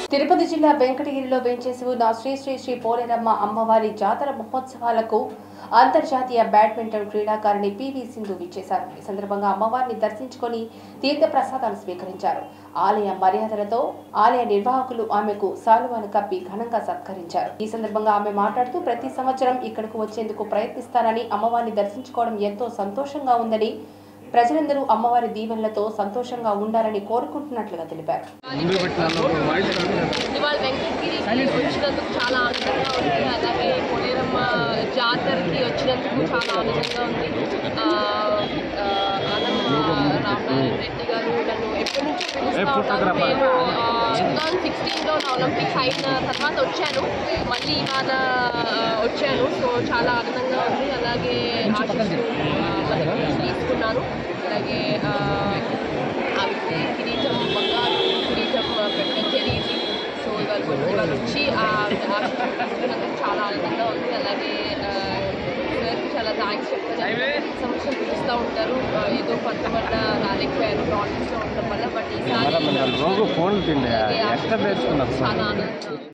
తిరుపతి జిల్లా వెంకటగిరిలో వేంచేసి ఉన్న శ్రీ శ్రీ శ్రీ పోలేరమ్మ అమ్మవారి జాతర మహోత్సవాలకు అంతర్జాతీయ బ్యాడ్మింటన్ క్రీడాకారిణి పివి సింధు విచ్చేశారు ఈ సందర్భంగా అమ్మవారిని దర్శించుకొని తీర్థ ప్రసాదాలు స్వీకరించారు ఆలయ మర్యాదలతో ఆలయ నిర్వాహకులు ఆమెకు సాలువాను కప్పి ఘనంగా సత్కరించారు ఈ సందర్భంగా ఆమె మాట్లాడుతూ ప్రతి సంవత్సరం ఇక్కడకు వచ్చేందుకు ప్రయత్నిస్తానని అమ్మవారిని దర్శించుకోవడం ఎంతో సంతోషంగా ఉందని ప్రజలందరూ అమ్మవారి దీవెనలతో సంతోషంగా ఉండాలని కోరుకుంటున్నట్లుగా తెలిపారు ఇవాళ వెంకటగిరికి వచ్చినందుకు చాలా ఆనందంగా ఉంది అలాగే పొలేరమ్మ జాతరకి వచ్చినందుకు చాలా ఆనందంగా ఉంది ఆ, ఆ, ఆనమ్మ రామనారాయణ రెడ్డి గారు నన్ను ఎప్పటి నుంచో పిలుస్తూ ఉంటారు నేను టూ థౌజండ్ సిక్స్టీన్లో నా ఒలింపిక్స్ అయిన తర్వాత వచ్చాను మళ్ళీ ఇవాళ ఆ, వచ్చాను సో చాలా ఆనందంగా ఉంది అలాగే ఆశిస్తూ తీసుకున్నాను అలాగే ఆ, అవి కిరీటం బంగారు కిరీటం పెట్టడం జరిగింది సో ఇవాళ ఇవాళ వచ్చి ఆ ఆశీర్వదిస్తున్నందుకు చాలా ఆనందంగా ఉంది అలాగే ఆ, సార్కి చాలా థ్యాంక్స్ చెప్తాను ప్రతి సంవత్సరం పిలుస్తూ ఉంటారు ఆ, ఏదో కొంత వల్ల రాలేకపోయారు ప్రాబ్లమ్స్లో ఉండడం వల్ల బట్ ఈసారి రోజు ఫోన్లు తిండే అలాగే ఎక్కడ ఆశీర్వదిస్తున్నందుకు తెచ్చుకున్నారు చాలా ఆనందంగా ఉంది